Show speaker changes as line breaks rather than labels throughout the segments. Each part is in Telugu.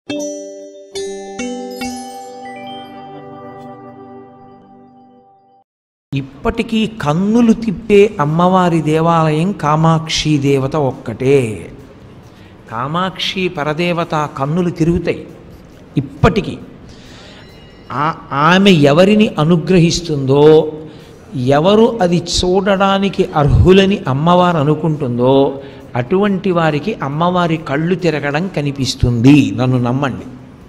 ఇప్పటికీ కన్నులు తిప్పే అమ్మవారి దేవాలయం కామాక్షి దేవత ఒక్కటే కామాక్షి పరదేవత కన్నులు తిరుగుతాయి ఇప్పటికీ ఆ- ఆమె ఎవరిని అనుగ్రహిస్తుందో ఎవరు అది చూడడానికి అర్హులని అమ్మవారు అనుకుంటుందో అటువంటి వారికి అమ్మవారి కళ్ళు తిరగడం కనిపిస్తుంది నన్ను నమ్మండి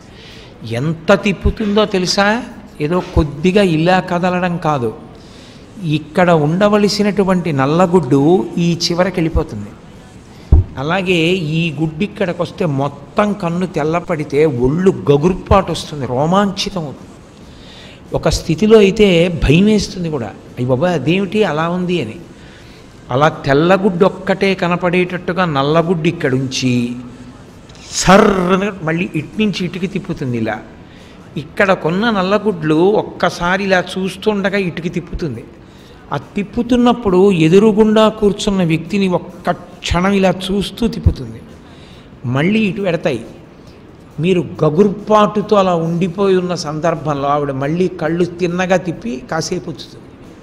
ఎంత తిప్పుతుందో తెలుసా ఏదో కొద్దిగా ఇలా కదలడం కాదు ఇక్కడ ఉండవలసినటువంటి నల్లగుడ్డు ఈ చివరికి వెళ్ళిపోతుంది అలాగే ఈ గుడ్డు ఇక్కడికి వస్తే మొత్తం కన్ను తెల్లపడితే ఒళ్ళు గగుర్పాటు వస్తుంది రోమాంచితం అవుతుంది ఒక స్థితిలో అయితే భయం వేస్తుంది కూడా అయ్యి బాబా అదేమిటి అలా ఉంది అని అలా తెల్లగుడ్డు ఒక్కటే కనపడేటట్టుగా నల్లగుడ్డు ఇక్కడ ఉంచి సర్రన మళ్ళీ ఇటు నుంచి ఇటుకి తిప్పుతుంది ఇలా ఇక్కడ కొన్న నల్లగుడ్లు ఒక్కసారి ఇలా చూస్తుండగా ఇటుకి తిప్పుతుంది ఆ తిప్పుతున్నప్పుడు ఎదురుగుండా కూర్చున్న వ్యక్తిని ఒక్క క్షణం ఇలా చూస్తూ తిప్పుతుంది మళ్ళీ ఇటు పెడతాయి మీరు గగుర్పాటుతో అలా ఉండిపోయి ఉన్న సందర్భంలో ఆవిడ మళ్ళీ కళ్ళు తిన్నగా తిప్పి కాసేపు వచ్చుతుంది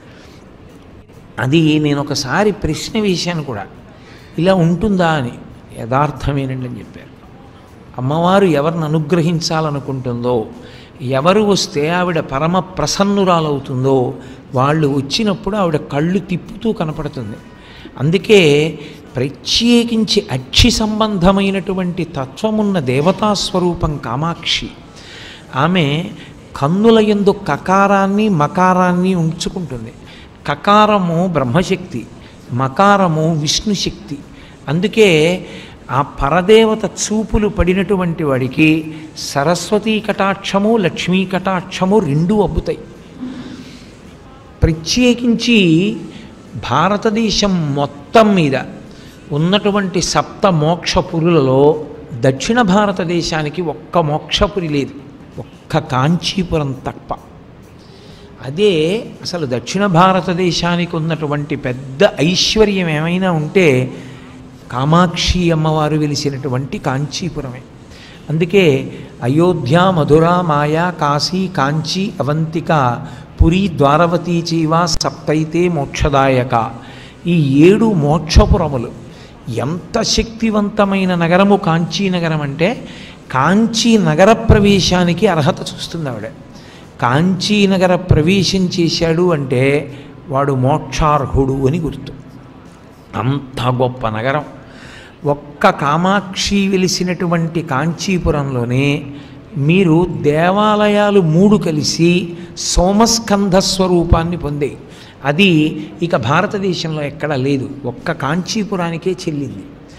అది నేను ఒకసారి ప్రశ్న వేశాను కూడా ఇలా ఉంటుందా అని యథార్థమేనండి అని చెప్పారు అమ్మవారు ఎవరిని అనుగ్రహించాలనుకుంటుందో ఎవరు వస్తే ఆవిడ పరమ ప్రసన్నురాలవుతుందో వాళ్ళు వచ్చినప్పుడు ఆవిడ కళ్ళు తిప్పుతూ కనపడుతుంది అందుకే ప్రత్యేకించి అక్షి సంబంధమైనటువంటి తత్వమున్న దేవతా స్వరూపం కామాక్షి ఆమె కన్నుల యందు కకారాన్ని మకారాన్ని ఉంచుకుంటుంది కకారము బ్రహ్మశక్తి మకారము విష్ణుశక్తి అందుకే ఆ పరదేవత చూపులు పడినటువంటి వాడికి సరస్వతీ కటాక్షము లక్ష్మీ కటాక్షము రెండూ అబ్బుతాయి ప్రత్యేకించి భారతదేశం మొత్తం మీద ఉన్నటువంటి సప్త మోక్షపురులలో దక్షిణ భారతదేశానికి ఒక్క మోక్షపురి లేదు ఒక్క కాంచీపురం తప్ప అదే అసలు దక్షిణ భారతదేశానికి ఉన్నటువంటి పెద్ద ఐశ్వర్యం ఏమైనా ఉంటే కామాక్షి అమ్మవారు వెలిసినటువంటి కాంచీపురమే అందుకే అయోధ్య మధుర మాయా కాశీ కాంచీ అవంతిక పురి ద్వారవతీ చీవ సప్తైతే మోక్షదాయక ఈ ఏడు మోక్షపురములు ఎంత శక్తివంతమైన నగరము కాంచీ నగరం అంటే కాంచీ నగర ప్రవేశానికి అర్హత చూస్తుంది ఆవిడ కాంచీ నగర ప్రవేశం చేశాడు అంటే వాడు మోక్షార్హుడు అని గుర్తు అంత గొప్ప నగరం ఒక్క కామాక్షి వెలిసినటువంటి కాంచీపురంలోనే మీరు దేవాలయాలు మూడు కలిసి సోమస్కంధ స్వరూపాన్ని పొందాయి అది ఇక భారతదేశంలో ఎక్కడా లేదు ఒక్క కాంచీపురానికే చెల్లింది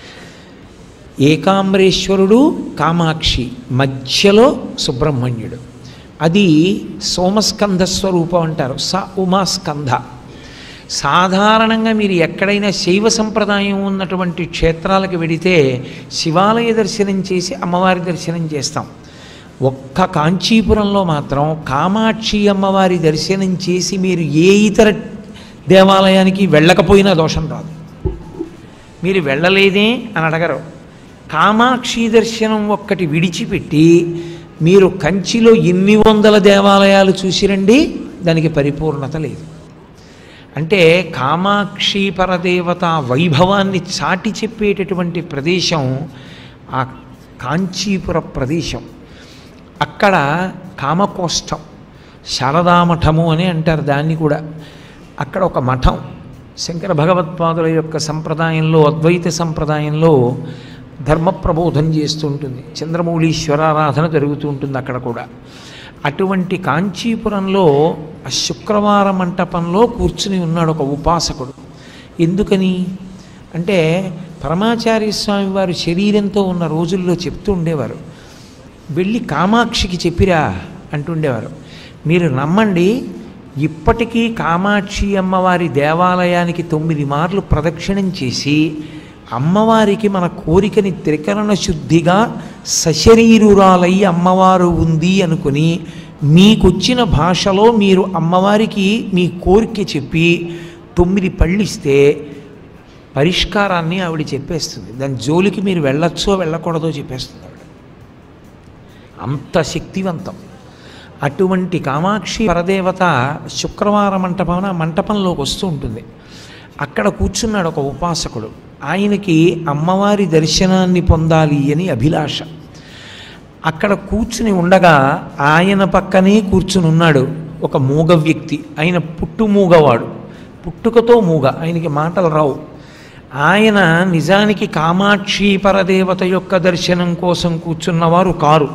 ఏకాంబరేశ్వరుడు కామాక్షి మధ్యలో సుబ్రహ్మణ్యుడు అది సోమస్కంధ స్వరూపం అంటారు స ఉమాస్కంధ సాధారణంగా మీరు ఎక్కడైనా శైవ సంప్రదాయం ఉన్నటువంటి క్షేత్రాలకు వెడితే శివాలయ దర్శనం చేసి అమ్మవారి దర్శనం చేస్తాం ఒక్క కాంచీపురంలో మాత్రం కామాక్షి అమ్మవారి దర్శనం చేసి మీరు ఏ ఇతర దేవాలయానికి వెళ్ళకపోయినా దోషం రాదు మీరు వెళ్ళలేదే అని అడగరు కామాక్షి దర్శనం ఒక్కటి విడిచిపెట్టి మీరు కంచిలో ఎన్ని వందల దేవాలయాలు చూసిరండి దానికి పరిపూర్ణత లేదు అంటే కామాక్షి పరదేవత వైభవాన్ని చాటి చెప్పేటటువంటి ప్రదేశం ఆ కాంచీపుర ప్రదేశం అక్కడ కామకోష్టం శారదామఠము అని అంటారు దాన్ని కూడా అక్కడ ఒక మఠం శంకర భగవత్పాదుల యొక్క సంప్రదాయంలో అద్వైత సంప్రదాయంలో ధర్మ ప్రబోధం చేస్తుంటుంది చంద్రమౌళీశ్వరారాధన జరుగుతూ ఉంటుంది అక్కడ కూడా అటువంటి కాంచీపురంలో ఆ శుక్రవార మంటపంలో కూర్చుని ఉన్నాడు ఒక ఉపాసకుడు ఎందుకని అంటే పరమాచార్య స్వామి వారు శరీరంతో ఉన్న రోజుల్లో చెప్తూ ఉండేవారు వెళ్ళి కామాక్షికి చెప్పిరా అంటుండేవారు మీరు నమ్మండి ఇప్పటికీ కామాక్షి అమ్మవారి దేవాలయానికి తొమ్మిది మార్లు ప్రదక్షిణం చేసి అమ్మవారికి మన కోరికని త్రికరణ శుద్ధిగా సశరీరురాలై అమ్మవారు ఉంది అనుకుని మీకొచ్చిన భాషలో మీరు అమ్మవారికి మీ కోరిక చెప్పి తొమ్మిది పళ్ళిస్తే పరిష్కారాన్ని ఆవిడ చెప్పేస్తుంది దాని జోలికి మీరు వెళ్ళొచ్చో వెళ్ళకూడదో చెప్పేస్తుంది ఆవిడ అంత శక్తివంతం అటువంటి కామాక్షి పరదేవత శుక్రవార మంటపం మంటపంలోకి వస్తూ ఉంటుంది అక్కడ కూర్చున్నాడు ఒక ఉపాసకుడు ఆయనకి అమ్మవారి దర్శనాన్ని పొందాలి అని అభిలాష అక్కడ కూర్చుని ఉండగా ఆయన పక్కనే కూర్చుని ఉన్నాడు ఒక మూగ వ్యక్తి ఆయన పుట్టు మూగవాడు పుట్టుకతో మూగ ఆయనకి మాటలు రావు ఆయన నిజానికి కామాక్షి పరదేవత యొక్క దర్శనం కోసం కూర్చున్నవారు కారు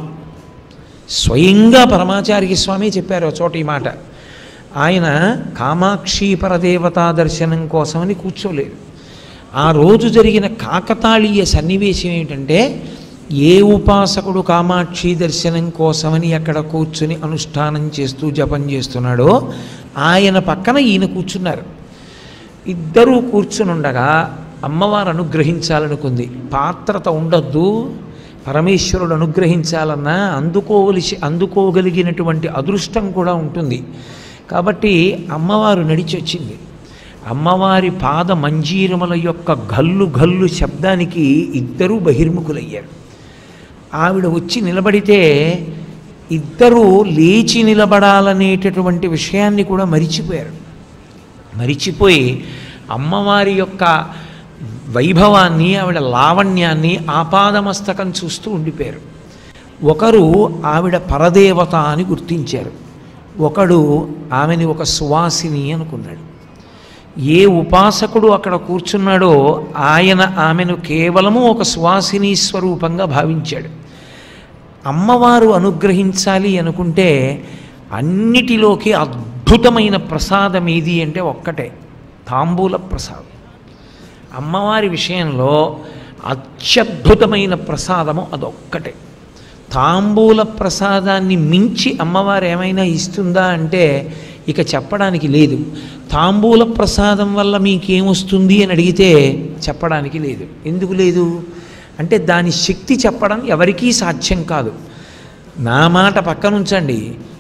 స్వయంగా పరమాచార్య స్వామి చెప్పారు ఒక చోట ఈ మాట ఆయన కామాక్షి పరదేవతా దర్శనం కోసమని కూర్చోలేదు ఆ రోజు జరిగిన కాకతాళీయ సన్నివేశం ఏంటంటే ఏ ఉపాసకుడు కామాక్షి దర్శనం కోసమని అక్కడ కూర్చుని అనుష్ఠానం చేస్తూ జపం చేస్తున్నాడో ఆయన పక్కన ఈయన కూర్చున్నారు ఇద్దరూ కూర్చునుండగా అమ్మవారు అనుగ్రహించాలనుకుంది పాత్రత ఉండొద్దు పరమేశ్వరుడు అనుగ్రహించాలన్నా అందుకోవలసి అందుకోగలిగినటువంటి అదృష్టం కూడా ఉంటుంది కాబట్టి అమ్మవారు నడిచి వచ్చింది అమ్మవారి పాద మంజీరముల యొక్క గల్లు గల్లు శబ్దానికి ఇద్దరూ బహిర్ముఖులయ్యారు ఆవిడ వచ్చి నిలబడితే ఇద్దరూ లేచి నిలబడాలనేటటువంటి విషయాన్ని కూడా మరిచిపోయారు మరిచిపోయి అమ్మవారి యొక్క వైభవాన్ని ఆవిడ లావణ్యాన్ని ఆపాదమస్తకం చూస్తూ ఉండిపోయారు ఒకరు ఆవిడ పరదేవత అని గుర్తించారు ఒకడు ఆమెని ఒక సువాసిని అనుకున్నాడు ఏ ఉపాసకుడు అక్కడ కూర్చున్నాడో ఆయన ఆమెను కేవలము ఒక సువాసిని స్వరూపంగా భావించాడు అమ్మవారు అనుగ్రహించాలి అనుకుంటే అన్నిటిలోకి అద్భుతమైన ప్రసాదం ఏది అంటే ఒక్కటే తాంబూల ప్రసాదం అమ్మవారి విషయంలో అత్యద్భుతమైన ప్రసాదము అదొక్కటే తాంబూల ప్రసాదాన్ని మించి అమ్మవారు ఏమైనా ఇస్తుందా అంటే ఇక చెప్పడానికి లేదు తాంబూల ప్రసాదం వల్ల మీకేమొస్తుంది అని అడిగితే చెప్పడానికి లేదు ఎందుకు లేదు అంటే దాని శక్తి చెప్పడం ఎవరికీ సాధ్యం కాదు నా మాట పక్కనుంచండి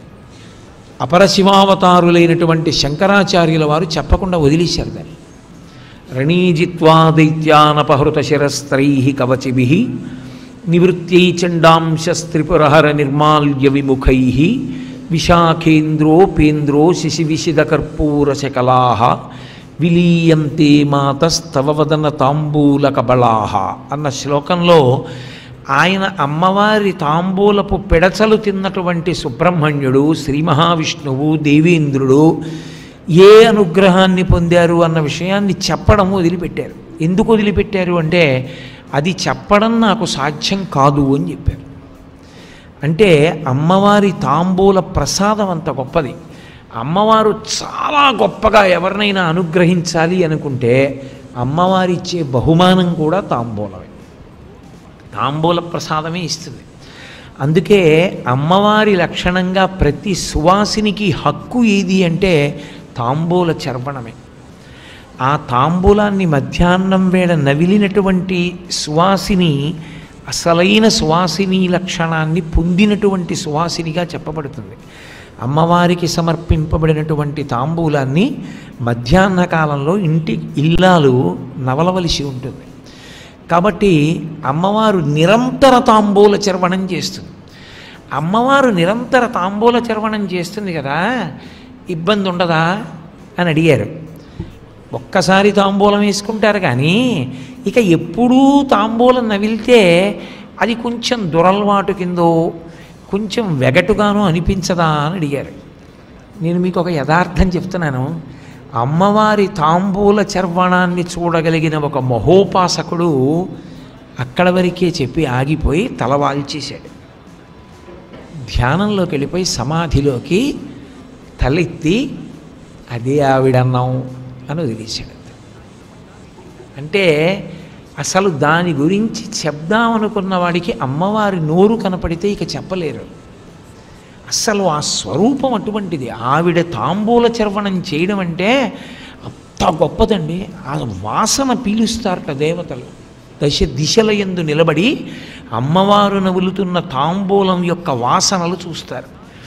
అపరశివావతారులైనటువంటి శంకరాచార్యుల వారు చెప్పకుండా వదిలేశారు దాన్ని రణీజిత్వా దైత్యానపహృత శిరస్త్రై కవచిభి నివృత్యై చండాంశస్త్రిపురహర నిర్మాల్య విముఖై విశాఖేంద్రోపేంద్రో శిశివిశిదకర్పూరశకలా విలీయంతే మాతస్తవ వదన తాంబూల కబళా అన్న శ్లోకంలో ఆయన అమ్మవారి తాంబూలపు పెడచలు తిన్నటువంటి సుబ్రహ్మణ్యుడు శ్రీ మహావిష్ణువు దేవేంద్రుడు ఏ అనుగ్రహాన్ని పొందారు అన్న విషయాన్ని చెప్పడం వదిలిపెట్టారు ఎందుకు వదిలిపెట్టారు అంటే అది చెప్పడం నాకు సాధ్యం కాదు అని చెప్పారు అంటే అమ్మవారి తాంబూల ప్రసాదం అంత గొప్పది అమ్మవారు చాలా గొప్పగా ఎవరినైనా అనుగ్రహించాలి అనుకుంటే అమ్మవారి ఇచ్చే బహుమానం కూడా తాంబూలమే తాంబూల ప్రసాదమే ఇస్తుంది అందుకే అమ్మవారి లక్షణంగా ప్రతి సువాసినికి హక్కు ఏది అంటే తాంబూల చర్వణమే ఆ తాంబూలాన్ని మధ్యాహ్నం వేళ నవిలినటువంటి సువాసిని అసలైన సువాసిని లక్షణాన్ని పొందినటువంటి సువాసినిగా చెప్పబడుతుంది అమ్మవారికి సమర్పింపబడినటువంటి తాంబూలాన్ని మధ్యాహ్న కాలంలో ఇంటి ఇల్లాలు నవలవలసి ఉంటుంది కాబట్టి అమ్మవారు నిరంతర తాంబూల చర్వణం చేస్తుంది అమ్మవారు నిరంతర తాంబూల చర్వణం చేస్తుంది కదా ఇబ్బంది ఉండదా అని అడిగారు ఒక్కసారి తాంబూలం వేసుకుంటారు కానీ ఇక ఎప్పుడూ తాంబూలం నవిలితే అది కొంచెం దురలవాటు కిందో కొంచెం వెగటుగానో అనిపించదా అని అడిగారు నేను మీకు ఒక యథార్థం చెప్తున్నాను అమ్మవారి తాంబూల చర్వణాన్ని చూడగలిగిన ఒక మహోపాసకుడు అక్కడ వరకే చెప్పి ఆగిపోయి తలవాల్చేశాడు ధ్యానంలోకి వెళ్ళిపోయి సమాధిలోకి తలెత్తి అదే ఆవిడన్నాం అని వదిలేశాడు అంటే అసలు దాని గురించి చెప్దామనుకున్న వాడికి అమ్మవారి నోరు కనపడితే ఇక చెప్పలేరు అస్సలు ఆ స్వరూపం అటువంటిది ఆవిడ తాంబూల చర్వణం చేయడం అంటే అంత గొప్పదండి ఆ వాసన పీలుస్తారట దేవతలు దశ దిశల ఎందు నిలబడి అమ్మవారు నవ్వులుతున్న తాంబూలం యొక్క వాసనలు చూస్తారు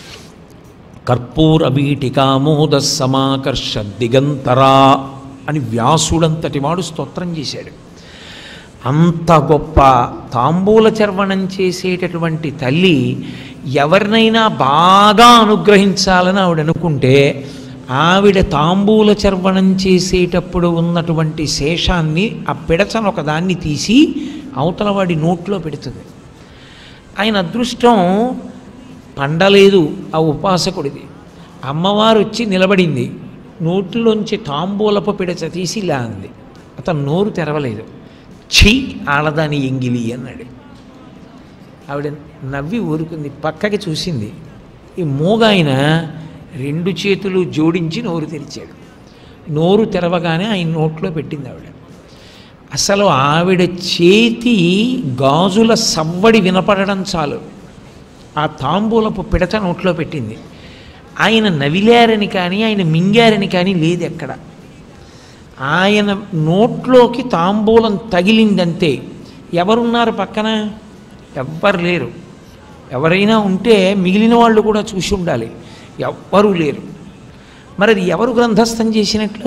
కర్పూర వీటికామోద సమాకర్ష దిగంతరా అని వ్యాసుడంతటి వాడు స్తోత్రం చేశాడు అంత గొప్ప తాంబూల చర్వణం చేసేటటువంటి తల్లి ఎవరినైనా బాగా అనుగ్రహించాలని ఆవిడ అనుకుంటే ఆవిడ తాంబూల చర్వణం చేసేటప్పుడు ఉన్నటువంటి శేషాన్ని ఆ పిడచను ఒకదాన్ని తీసి అవతల వాడి నోట్లో పెడుతుంది ఆయన అదృష్టం పండలేదు ఆ ఉపాసకుడిది అమ్మవారు వచ్చి నిలబడింది నోటిలోంచి తాంబూలపు పిడచ తీసి ఇలా అంది అతను నోరు తెరవలేదు ఛీ ఆడదాని ఎంగిలి అన్నాడు ఆవిడ నవ్వి ఊరుకుంది పక్కకి చూసింది ఈ మూగాయన రెండు చేతులు జోడించి నోరు తెరిచాడు నోరు తెరవగానే ఆయన నోట్లో పెట్టింది ఆవిడ అసలు ఆవిడ చేతి గాజుల సవ్వడి వినపడడం చాలు ఆ తాంబూలపు పిడత నోట్లో పెట్టింది ఆయన నవిలారని కానీ ఆయన మింగారని కానీ లేదు ఎక్కడ ఆయన నోట్లోకి తాంబూలం తగిలిందంతే ఎవరున్నారు పక్కన ఎవ్వరు లేరు ఎవరైనా ఉంటే మిగిలిన వాళ్ళు కూడా చూసి ఉండాలి ఎవ్వరూ లేరు మరి అది ఎవరు గ్రంథస్థం చేసినట్లు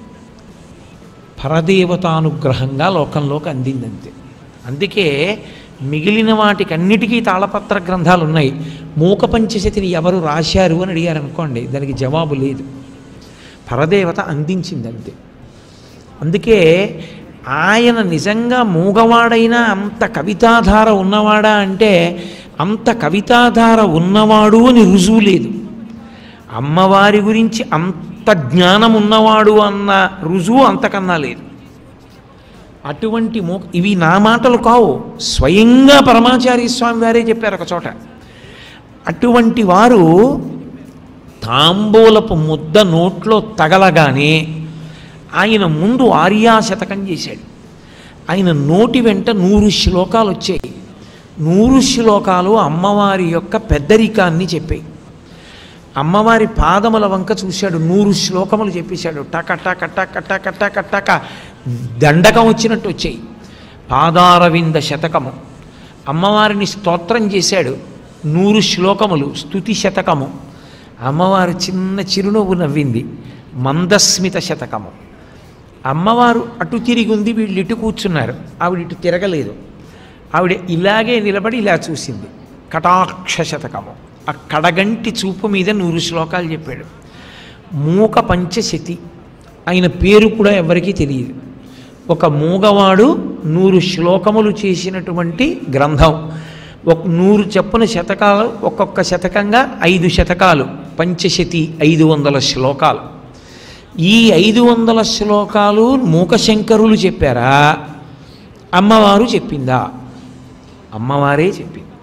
పరదేవతానుగ్రహంగా లోకంలోకి అందిందంతే అందుకే మిగిలిన వాటికన్నిటికీ తాళపత్ర గ్రంథాలు ఉన్నాయి మూక పంచశతిని ఎవరు రాశారు అని అడిగారు అనుకోండి దానికి జవాబు లేదు పరదేవత అందించింది అంతే అందుకే ఆయన నిజంగా మూగవాడైనా అంత కవితాధార ఉన్నవాడా అంటే అంత కవితాధార ఉన్నవాడు అని రుజువు లేదు అమ్మవారి గురించి అంత జ్ఞానం ఉన్నవాడు అన్న రుజువు అంతకన్నా లేదు అటువంటి మో ఇవి నా మాటలు కావు స్వయంగా పరమాచార్య స్వామి వారే చెప్పారు ఒక చోట అటువంటి వారు తాంబూలపు ముద్ద నోట్లో తగలగానే ఆయన ముందు ఆర్యా శతకం చేశాడు ఆయన నోటి వెంట నూరు శ్లోకాలు వచ్చాయి నూరు శ్లోకాలు అమ్మవారి యొక్క పెద్దరికాన్ని చెప్పాయి అమ్మవారి పాదముల వంక చూశాడు నూరు శ్లోకములు చెప్పేశాడు టక టక టక టక టక టక దండకం వచ్చినట్టు వచ్చాయి పాదారవింద శతకము అమ్మవారిని స్తోత్రం చేశాడు నూరు శ్లోకములు స్తుతి శతకము అమ్మవారు చిన్న చిరునవ్వు నవ్వింది మందస్మిత శతకము అమ్మవారు అటు తిరిగి ఉంది వీళ్ళు ఇటు కూర్చున్నారు ఆవిడ ఇటు తిరగలేదు ఆవిడ ఇలాగే నిలబడి ఇలా చూసింది కటాక్ష శతకము ఆ కడగంటి చూపు మీద నూరు శ్లోకాలు చెప్పాడు మూక పంచశతి ఆయన పేరు కూడా ఎవరికీ తెలియదు ఒక మూగవాడు నూరు శ్లోకములు చేసినటువంటి గ్రంథం ఒక నూరు చెప్పున శతకాలు ఒక్కొక్క శతకంగా ఐదు శతకాలు పంచశతి ఐదు వందల శ్లోకాలు ఈ ఐదు వందల శ్లోకాలు మూకశంకరులు చెప్పారా అమ్మవారు చెప్పిందా అమ్మవారే చెప్పింది